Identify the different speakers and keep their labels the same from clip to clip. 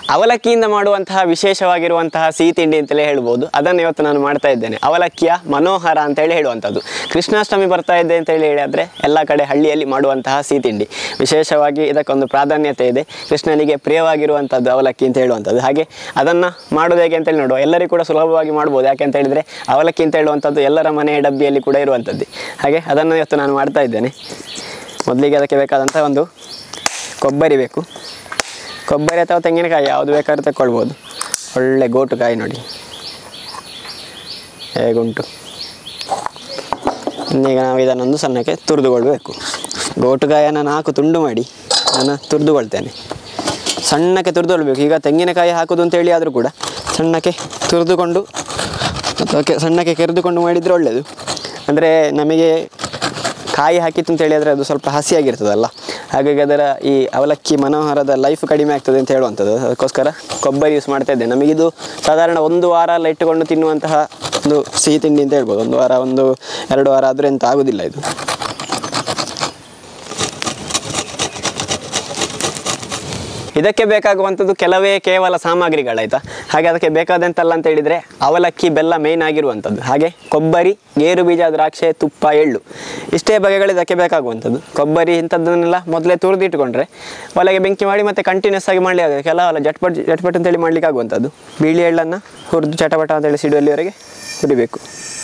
Speaker 1: ಅವಲಕ್ಕಿಯಿಂದ ಮಾಡುವಂತಹ ವಿಶೇಷವಾಗಿರುವಂತಹ ಸಿಹಿ ತಿಂಡಿ ಅಂತಲೇ ಹೇಳ್ಬೋದು ಅದನ್ನು ಇವತ್ತು ನಾನು ಮಾಡ್ತಾ ಇದ್ದೇನೆ ಅವಲಕ್ಕಿಯ ಮನೋಹರ ಅಂತೇಳಿ ಹೇಳುವಂಥದ್ದು ಕೃಷ್ಣಾಷ್ಟಮಿ ಬರ್ತಾ ಇದೆ ಅಂತೇಳಿ ಹೇಳಿದ್ರೆ ಎಲ್ಲ ಕಡೆ ಹಳ್ಳಿಯಲ್ಲಿ ಮಾಡುವಂತಹ ಸಿಹಿ ತಿಂಡಿ ವಿಶೇಷವಾಗಿ ಇದಕ್ಕೊಂದು ಪ್ರಾಧಾನ್ಯತೆ ಇದೆ ಕೃಷ್ಣನಿಗೆ ಪ್ರಿಯವಾಗಿರುವಂಥದ್ದು ಅವಲಕ್ಕಿ ಅಂತ ಹೇಳುವಂಥದ್ದು ಹಾಗೆ ಅದನ್ನು ಮಾಡೋದು ಹೇಗೆ ಅಂತೇಳಿ ನೋಡುವ ಎಲ್ಲರಿಗೂ ಕೂಡ ಸುಲಭವಾಗಿ ಮಾಡ್ಬೋದು ಯಾಕೆ ಅಂತ ಹೇಳಿದರೆ ಅವಲಕ್ಕಿ ಅಂತ ಹೇಳುವಂಥದ್ದು ಎಲ್ಲರ ಮನೆಯ ಡಬ್ಬಿಯಲ್ಲಿ ಕೂಡ ಇರುವಂಥದ್ದು ಹಾಗೆ ಅದನ್ನು ಇವತ್ತು ನಾನು ಮಾಡ್ತಾ ಇದ್ದೇನೆ ಮೊದಲಿಗೆ ಅದಕ್ಕೆ ಬೇಕಾದಂಥ ಒಂದು ಕೊಬ್ಬರಿ ಬೇಕು ಕೊಬ್ಬರಿ ಅಥವಾ ತೆಂಗಿನಕಾಯಿ ಯಾವುದು ಬೇಕಾದ್ರೂ ತಗೊಳ್ಬೋದು ಒಳ್ಳೆ ಗೋಟು ಕಾಯಿ ನೋಡಿ ಹೇಗುಂಟು ಇನ್ನೀಗ ನಾವು ಇದನ್ನೊಂದು ಸಣ್ಣಕ್ಕೆ ತುರಿದುಕೊಳ್ಬೇಕು ಗೋಟುಕಾಯನ್ನು ನಾಲ್ಕು ತುಂಡು ಮಾಡಿ ನಾನು ತುರಿದುಕೊಳ್ತೇನೆ ಸಣ್ಣಕ್ಕೆ ತುರಿದುಕೊಳ್ಬೇಕು ಈಗ ತೆಂಗಿನಕಾಯಿ ಹಾಕೋದು ಅಂತೇಳಿ ಆದರೂ ಕೂಡ ಸಣ್ಣಕ್ಕೆ ತುರಿದುಕೊಂಡು ಅಥವಾ ಕೆ ಸಣ್ಣಕ್ಕೆ ಕೆರೆದುಕೊಂಡು ಮಾಡಿದರೆ ಒಳ್ಳೆಯದು ಅಂದರೆ ನಮಗೆ ಕಾಯಿ ಹಾಕಿತ್ತು ಅಂತ ಹೇಳಿದರೆ ಅದು ಸ್ವಲ್ಪ ಹಸಿಯಾಗಿರ್ತದಲ್ಲ ಹಾಗಾಗಿ ಅದರ ಈ ಅವಲಕ್ಕಿ ಮನೋಹರದ ಲೈಫ್ ಕಡಿಮೆ ಆಗ್ತದೆ ಅಂತ ಹೇಳುವಂಥದ್ದು ಅದಕ್ಕೋಸ್ಕರ ಕೊಬ್ಬರಿ ಯೂಸ್ ಮಾಡ್ತಾ ಇದ್ದೆ ನಮಗಿದು ಸಾಧಾರಣ ಒಂದು ವಾರ ಎಲ್ಲ ಇಟ್ಟುಕೊಂಡು ತಿನ್ನುವಂತಹ ಒಂದು ಸಿಹಿ ತಿಂಡಿ ಅಂತ ಹೇಳ್ಬೋದು ಒಂದು ವಾರ ಒಂದು ಎರಡು ವಾರ ಆದರೆ ಎಂತ ಆಗೋದಿಲ್ಲ ಇದು ಇದಕ್ಕೆ ಬೇಕಾಗುವಂಥದ್ದು ಕೆಲವೇ ಕೇವಲ ಸಾಮಗ್ರಿಗಳಾಯ್ತಾ ಹಾಗೆ ಅದಕ್ಕೆ ಬೇಕಾದಂತಲ್ಲ ಅಂತ ಹೇಳಿದರೆ ಅವಲಕ್ಕಿ ಬೆಲ್ಲ ಮೇಯ್ನ್ ಆಗಿರುವಂಥದ್ದು ಹಾಗೆ ಕೊಬ್ಬರಿ ಗೇರು ಬೀಜ ದ್ರಾಕ್ಷೆ ತುಪ್ಪ ಎಳ್ಳು ಇಷ್ಟೇ ಬಗೆಗಳು ಇದಕ್ಕೆ ಬೇಕಾಗುವಂಥದ್ದು ಕೊಬ್ಬರಿ ಇಂಥದ್ದನ್ನೆಲ್ಲ ಮೊದಲೇ ತುರಿದಿಟ್ಕೊಂಡ್ರೆ ಒಲೆಗೆ ಬೆಂಕಿ ಮಾಡಿ ಮತ್ತೆ ಕಂಟಿನ್ಯೂಸ್ ಆಗಿ ಮಾಡಲಿ ಆಗುತ್ತೆ ಕೆಲವಲ್ಲ ಜಟ್ಪಟ್ ಜಟ್ಪಟ್ ಅಂತೇಳಿ ಮಾಡ್ಲಿಕ್ಕೆ ಆಗುವಂಥದ್ದು ಬಿಳಿ ಎಳ್ಳನ್ನು ಹುರಿದು ಚಟಪಟ ಅಂತೇಳಿ ಸಿಡುವಲ್ಲಿವರೆಗೆ ಹುರಿಬೇಕು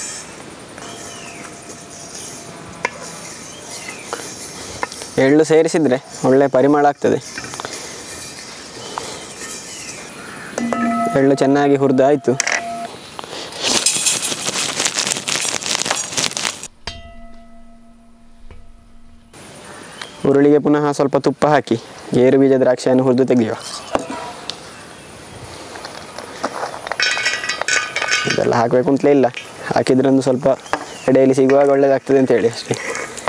Speaker 1: ಎಳ್ಳು ಸೇರಿಸಿದರೆ ಒಳ್ಳೆ ಪರಿಮಳ ಆಗ್ತದೆ ಎಳ್ಳು ಚೆನ್ನಾಗಿ ಹುರಿದಾಯಿತು ಉರುಳಿಗೆ ಪುನಃ ಸ್ವಲ್ಪ ತುಪ್ಪ ಹಾಕಿ ಗೇರು ಬೀಜ ದ್ರಾಕ್ಷಿಯನ್ನು ಹುರಿದು ತೆಗೆಯುವ ಇದೆಲ್ಲ ಹಾಕಬೇಕು ಅಂತಲೇ ಇಲ್ಲ ಹಾಕಿದ್ರೆ ಒಂದು ಸ್ವಲ್ಪ ಎಡೆಯಲ್ಲಿ ಸಿಗುವಾಗ ಒಳ್ಳೆಯದಾಗ್ತದೆ ಅಂತ ಹೇಳಿ ಅಷ್ಟೇ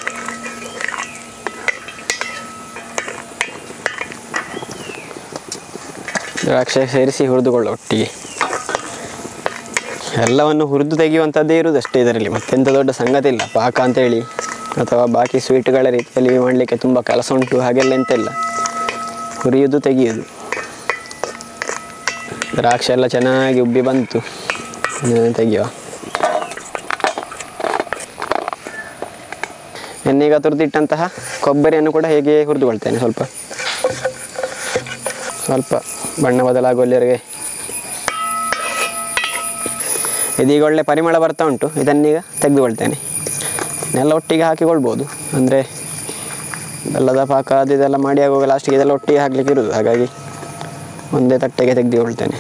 Speaker 1: ದ್ರಾಕ್ಷಿ ಸೇರಿಸಿ ಹುರಿದುಕೊಳ್ಳ ಒಟ್ಟಿಗೆ ಎಲ್ಲವನ್ನು ಹುರಿದು ತೆಗೆಯುವಂಥದ್ದೇ ಇರುವುದು ಅಷ್ಟೇ ಇದರಲ್ಲಿ ಮತ್ತೆಂಥ ದೊಡ್ಡ ಸಂಗತಿ ಇಲ್ಲ ಪಾಕ ಅಂತೇಳಿ ಅಥವಾ ಬಾಕಿ ಸ್ವೀಟ್ಗಳ ರೀತಿಯಲ್ಲಿ ಮಾಡಲಿಕ್ಕೆ ತುಂಬ ಕೆಲಸ ಉಂಟು ಹಾಗೆಲ್ಲ ಎಂತ ಇಲ್ಲ ಹುರಿಯುವುದು ತೆಗೆಯುವುದು ದ್ರಾಕ್ಷಿ ಎಲ್ಲ ಚೆನ್ನಾಗಿ ಉಬ್ಬಿ ಬಂತು ಅದನ್ನು ತೆಗೆಯುವ ಇನ್ನೀಗ ತುರಿದಿಟ್ಟಂತಹ ಕೊಬ್ಬರಿಯನ್ನು ಕೂಡ ಹೇಗೆ ಹುರಿದುಕೊಳ್ತೇನೆ ಸ್ವಲ್ಪ ಸ್ವಲ್ಪ ಬಣ್ಣ ಬದಲಾಗುವಲ್ಲಿವರೆಗೆ ಇದೀಗ ಒಳ್ಳೆ ಪರಿಮಳ ಬರ್ತಾ ಉಂಟು ಇದನ್ನೀಗ ತೆಗೆದುಕೊಳ್ತೇನೆ ಎಲ್ಲ ಒಟ್ಟಿಗೆ ಹಾಕಿಕೊಳ್ಬೋದು ಅಂದರೆ ಬೆಲ್ಲದ ಪಾಕ ಅದು ಇದೆಲ್ಲ ಮಾಡಿ ಆಗುವಾಗ ಲಾಸ್ಟಿಗೆ ಇದೆಲ್ಲ ಒಟ್ಟಿಗೆ ಹಾಕ್ಲಿಕ್ಕೆ ಇರೋದು ಹಾಗಾಗಿ ಒಂದೇ ತಟ್ಟೆಗೆ ತೆಗೆದುಕೊಳ್ತೇನೆ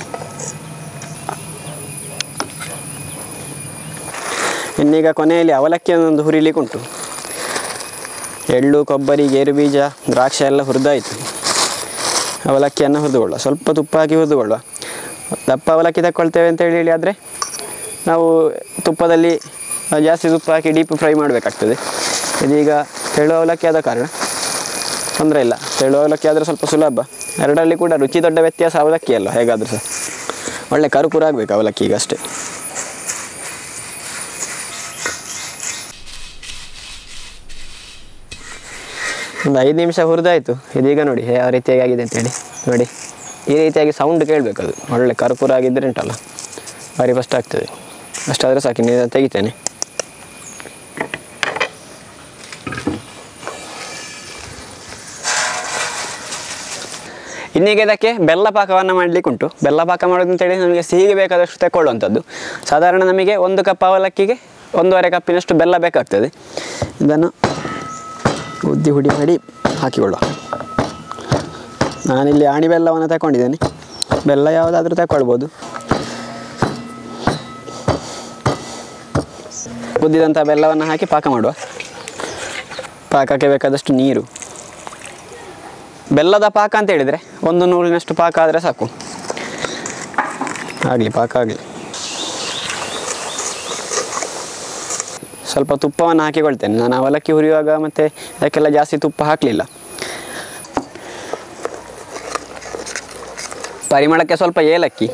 Speaker 1: ಇನ್ನೀಗ ಕೊನೆಯಲ್ಲಿ ಅವಲಕ್ಕಿಯನ್ನೊಂದು ಹುರಿಲಿಕ್ಕೆ ಉಂಟು ಎಳ್ಳು ಕೊಬ್ಬರಿ ಗೇರು ಬೀಜ ದ್ರಾಕ್ಷಿ ಎಲ್ಲ ಹುರಿದಾಯಿತು ಅವಲಕ್ಕಿಯನ್ನು ಹುರಿದುಕೊಳ್ಳುವ ಸ್ವಲ್ಪ ತುಪ್ಪ ಹಾಕಿ ಹುರಿದುಕೊಳ್ಳುವ ದಪ್ಪ ಅವಲಕ್ಕಿ ತಗೊಳ್ತೇವೆ ಅಂತ ಹೇಳಿ ಆದರೆ ನಾವು ತುಪ್ಪದಲ್ಲಿ ಆ, ಜಾಸ್ತಿ ತುಪ್ಪ ಹಾಕಿ ಡೀಪ್ ಫ್ರೈ ಮಾಡಬೇಕಾಗ್ತದೆ ಇದೀಗ ತೆಳು ಅವಲಕ್ಕಿ ಆದ ಕಾರಣ ತೊಂದರೆ ಇಲ್ಲ ತೆಳು ಅವಲಕ್ಕಿ ಆದರೆ ಸ್ವಲ್ಪ ಸುಲಭ ಎರಡರಲ್ಲಿ ಕೂಡ ರುಚಿ ದೊಡ್ಡ ವ್ಯತ್ಯಾಸ ಅವಲಕ್ಕಿ ಅಲ್ಲ ಹೇಗಾದರೂ ಸಹ ಒಳ್ಳೆ ಕರುಕುರ ಆಗಬೇಕು ಅವಲಕ್ಕಿ ಈಗ ಅಷ್ಟೇ ಒಂದು ಐದು ನಿಮಿಷ ಹುರಿದಾಯಿತು ಇದೀಗ ನೋಡಿ ಯಾವ ರೀತಿಯಾಗಿ ಆಗಿದೆ ಅಂತೇಳಿ ನೋಡಿ ಈ ರೀತಿಯಾಗಿ ಸೌಂಡ್ ಕೇಳಬೇಕು ಅದು ಒಳ್ಳೆ ಕರ್ಪೂರ ಆಗಿದ್ದರೆ ಉಂಟಲ್ಲ ಭಾರಿ ಫಸ್ಟ್ ಆಗ್ತದೆ ಅಷ್ಟಾದರೆ ಸಾಕು ನೀನು ತೆಗಿತೇನೆ ಇನ್ನೀಗ ಇದಕ್ಕೆ ಬೆಲ್ಲ ಪಾಕವನ್ನು ಮಾಡಲಿಕ್ಕೆ ಉಂಟು ಬೆಲ್ಲ ಪಾಕ ಮಾಡೋದು ಅಂತೇಳಿ ನಮಗೆ ಸಿಹಿಗೆ ಬೇಕಾದಷ್ಟು ತಗೊಳ್ಳುವಂಥದ್ದು ಸಾಧಾರಣ ನಮಗೆ ಒಂದು ಕಪ್ ಅವಲಕ್ಕಿಗೆ ಒಂದೂವರೆ ಕಪ್ಪಿನಷ್ಟು ಬೆಲ್ಲ ಬೇಕಾಗ್ತದೆ ಇದನ್ನು ಉದ್ದಿ ಹುಡಿ ಮಾಡಿ ಹಾಕಿಕೊಳ್ಳುವ ನಾನಿಲ್ಲಿ ಆಣಿ ಬೆಲ್ಲವನ್ನು ತಗೊಂಡಿದ್ದೇನೆ ಬೆಲ್ಲ ಯಾವುದಾದ್ರೂ ತಗೊಳ್ಬೋದು ಕುದ್ದಿದಂಥ ಬೆಲ್ಲವನ್ನು ಹಾಕಿ ಪಾಕ ಮಾಡುವ ಪಾಕಕ್ಕೆ ಬೇಕಾದಷ್ಟು ನೀರು ಬೆಲ್ಲದ ಪಾಕ ಅಂತ ಹೇಳಿದರೆ ಒಂದು ನೂರಿನಷ್ಟು ಪಾಕ ಆದರೆ ಸಾಕು ಆಗಲಿ ಪಾಕ ಆಗಲಿ ಸ್ವಲ್ಪ ತುಪ್ಪವನ್ನು ಹಾಕಿಕೊಳ್ತೇನೆ ನಾನು ಅವಲಕ್ಕಿ ಹುರಿಯುವಾಗ ಮತ್ತು ಅದಕ್ಕೆಲ್ಲ ಜಾಸ್ತಿ ತುಪ್ಪ ಹಾಕಲಿಲ್ಲ ಪರಿಮಳಕ್ಕೆ ಸ್ವಲ್ಪ ಏಲಕ್ಕಿ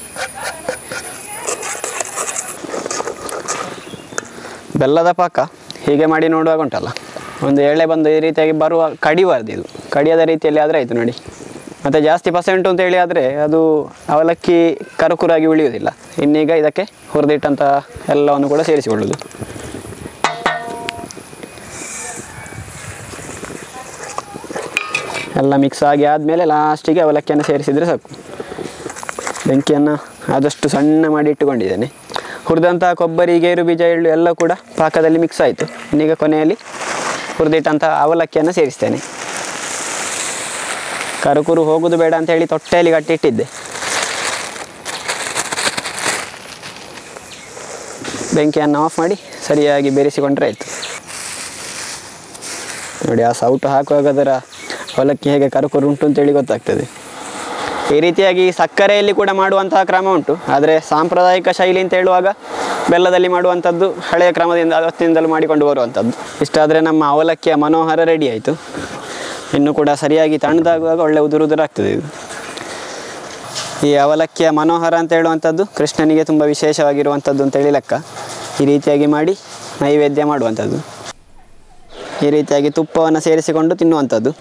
Speaker 1: ಬೆಲ್ಲದ ಪಾಕ ಹೀಗೆ ಮಾಡಿ ನೋಡುವಾಗ ಉಂಟಲ್ಲ ಒಂದು ಎಳೆ ಬಂದು ಈ ರೀತಿಯಾಗಿ ಬರುವ ಕಡಿಬಾರ್ದು ಇದು ಕಡಿಯದ ರೀತಿಯಲ್ಲಿ ಆದರೆ ಆಯಿತು ನೋಡಿ ಮತ್ತು ಜಾಸ್ತಿ ಪರ್ಸೆಂಟು ಅಂತ ಹೇಳಿ ಆದರೆ ಅದು ಅವಲಕ್ಕಿ ಕರುಕುರಾಗಿ ಉಳಿಯುವುದಿಲ್ಲ ಇನ್ನೀಗ ಇದಕ್ಕೆ ಹುರಿದಿಟ್ಟಂಥ ಎಲ್ಲವನ್ನು ಕೂಡ ಸೇರಿಸಿಕೊಳ್ಳುವುದು ಎಲ್ಲ ಮಿಕ್ಸ್ ಆಗಿ ಆದಮೇಲೆ ಲಾಸ್ಟಿಗೆ ಅವಲಕ್ಕಿಯನ್ನು ಸೇರಿಸಿದರೆ ಸಾಕು ಬೆಂಕಿಯನ್ನು ಆದಷ್ಟು ಸಣ್ಣ ಮಾಡಿ ಇಟ್ಟುಕೊಂಡಿದ್ದೇನೆ ಹುರಿದಂತಹ ಕೊಬ್ಬರಿ ಗೇರು ಬೀಜ ಎಳ್ಳು ಎಲ್ಲ ಕೂಡ ಪಾಕದಲ್ಲಿ ಮಿಕ್ಸ್ ಆಯಿತು ಇನ್ನೀಗ ಕೊನೆಯಲ್ಲಿ ಹುರಿದಿಟ್ಟಂತಹ ಅವಲಕ್ಕಿಯನ್ನು ಸೇರಿಸ್ತೇನೆ ಕರುಕುರು ಹೋಗುದು ಬೇಡ ಅಂತ ಹೇಳಿ ತೊಟ್ಟೆಯಲ್ಲಿ ಕಟ್ಟಿಟ್ಟಿದ್ದೆ ಬೆಂಕಿಯನ್ನು ಆಫ್ ಮಾಡಿ ಸರಿಯಾಗಿ ಬೆರೆಸಿಕೊಂಡ್ರೆ ಆಯಿತು ನೋಡಿ ಆ ಸೌಟು ಹಾಕುವಾಗ ಅದರ ಅವಲಕ್ಕಿ ಹೇಗೆ ಕರುಕುರು ಉಂಟು ಅಂತೇಳಿ ಗೊತ್ತಾಗ್ತದೆ ಈ ರೀತಿಯಾಗಿ ಸಕ್ಕರೆಯಲ್ಲಿ ಕೂಡ ಮಾಡುವಂತಹ ಕ್ರಮ ಉಂಟು ಆದರೆ ಸಾಂಪ್ರದಾಯಿಕ ಶೈಲಿ ಅಂತ ಹೇಳುವಾಗ ಬೆಲ್ಲದಲ್ಲಿ ಮಾಡುವಂಥದ್ದು ಹಳೆಯ ಕ್ರಮದಿಂದ ಅವತ್ತಿನಿಂದಲೂ ಮಾಡಿಕೊಂಡು ಬರುವಂಥದ್ದು ಇಷ್ಟಾದರೆ ನಮ್ಮ ಅವಲಕ್ಕಿಯ ಮನೋಹರ ರೆಡಿ ಆಯಿತು ಇನ್ನು ಕೂಡ ಸರಿಯಾಗಿ ತಣ್ಣದಾಗುವಾಗ ಒಳ್ಳೆ ಉದುರು ಉದುರಾಗ್ತದೆ ಇದು ಈ ಅವಲಕ್ಕಿಯ ಮನೋಹರ ಅಂತ ಹೇಳುವಂಥದ್ದು ಕೃಷ್ಣನಿಗೆ ತುಂಬ ವಿಶೇಷವಾಗಿರುವಂಥದ್ದು ಅಂತೇಳಿ ಲೆಕ್ಕ ಈ ರೀತಿಯಾಗಿ ಮಾಡಿ ನೈವೇದ್ಯ ಮಾಡುವಂಥದ್ದು ಈ ರೀತಿಯಾಗಿ ತುಪ್ಪವನ್ನು ಸೇರಿಸಿಕೊಂಡು ತಿನ್ನುವಂಥದ್ದು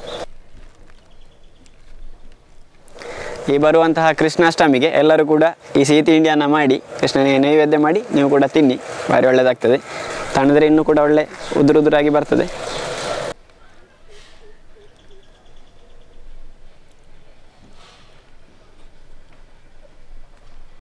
Speaker 1: ಈ ಬರುವಂತಹ ಕೃಷ್ಣಾಷ್ಟಮಿಗೆ ಎಲ್ಲರೂ ಕೂಡ ಈ ಸಿಹಿ ತಿಂಡಿಯನ್ನು ಮಾಡಿ ಕೃಷ್ಣನಿಗೆ ನೈವೇದ್ಯ ಮಾಡಿ ನೀವು ಕೂಡ ತಿನ್ನಿ ಭಾರಿ ಒಳ್ಳೆಯದಾಗ್ತದೆ ತಣ್ಣದ್ರೆ ಇನ್ನೂ ಕೂಡ ಒಳ್ಳೆ ಉದುರು ಉದುರಾಗಿ ಬರ್ತದೆ